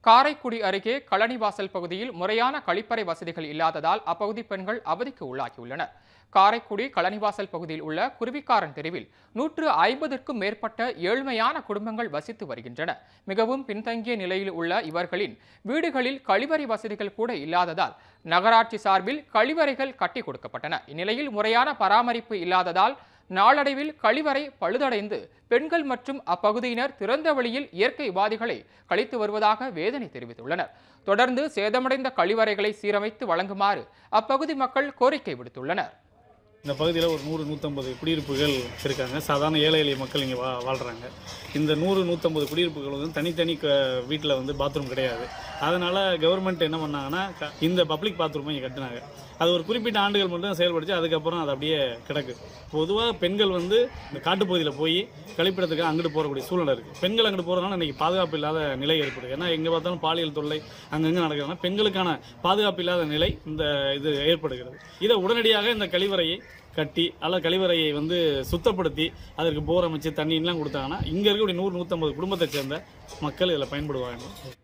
காரைக்குடி அருகே கழனிவாசல் பகுதியில் முறையான கழிப்பறை வசதிகள் இல்லாததால் அப்பகுதி பெண்கள் அவதிக்கு உள்ளாகியுள்ளனர் காரைக்குடி கழனிவாசல் பகுதியில் உள்ள குருவிக்காரன் தெருவில் நூற்று ஐம்பதுக்கும் மேற்பட்ட ஏழ்மையான குடும்பங்கள் வசித்து வருகின்றன மிகவும் பின்தங்கிய நிலையில் உள்ள இவர்களின் வீடுகளில் கழிவறை வசதிகள் கூட இல்லாததால் நகராட்சி சார்பில் கழிவறைகள் கட்டி கொடுக்கப்பட்டன இந்நிலையில் முறையான பராமரிப்பு இல்லாததால் நாளடைவில் கழிவறை பழுதடைந்து பெண்கள் மற்றும் அப்பகுதியினர் திறந்த வெளியில் இயற்கை உபாதிகளை கழித்து வருவதாக வேதனை தெரிவித்துள்ளனர் தொடர்ந்து சேதமடைந்த கழிவறைகளை சீரமைத்து வழங்குமாறு அப்பகுதி மக்கள் கோரிக்கை விடுத்துள்ளனர் இந்த பகுதியில் ஒரு நூறு நூற்றம்பது குடியிருப்புகள் இருக்காங்க சாதாரண ஏழை எளிய மக்கள் இங்கே வா வாழ்கிறாங்க இந்த நூறு நூற்றம்பது குடியிருப்புகள் வந்து தனித்தனி வீட்டில் வந்து பாத்ரூம் கிடையாது அதனால் கவர்மெண்ட் என்ன பண்ணாங்கன்னா க- இந்த பப்ளிக் பாத்ரூமை இங்கே கட்டினாங்க அது ஒரு குறிப்பிட்ட ஆண்டுகள் மட்டும் செயல்படுச்சு அதுக்கப்புறம் அது அப்படியே கிடக்கு பொதுவாக பெண்கள் வந்து இந்த காட்டுப்பகுதியில் போய் கழிப்பிடத்துக்கு அங்கிட்டு போகக்கூடிய சூழ்நிலை இருக்குது பெண்கள் அங்கிட்டு போகிறதுனால இன்றைக்கி பாதுகாப்பு இல்லாத நிலை ஏற்படுது ஏன்னா எங்கே பார்த்தாலும் பாலியல் தொல்லை அங்கங்கே நடக்கிறதுனால பெண்களுக்கான பாதுகாப்பு இல்லாத நிலை இந்த இது ஏற்படுகிறது இதை உடனடியாக இந்த கழிவறையை கட்டி அல்ல கழிவறையை வந்து சுத்தப்படுத்தி அதற்கு போர் அமைச்சு தண்ணிலாம் கொடுத்தாங்கன்னா இங்கே இருக்கக்கூடிய நூறு நூற்றம்பது குடும்பத்தை சேர்ந்த மக்கள் இதில் பயன்படுவாங்க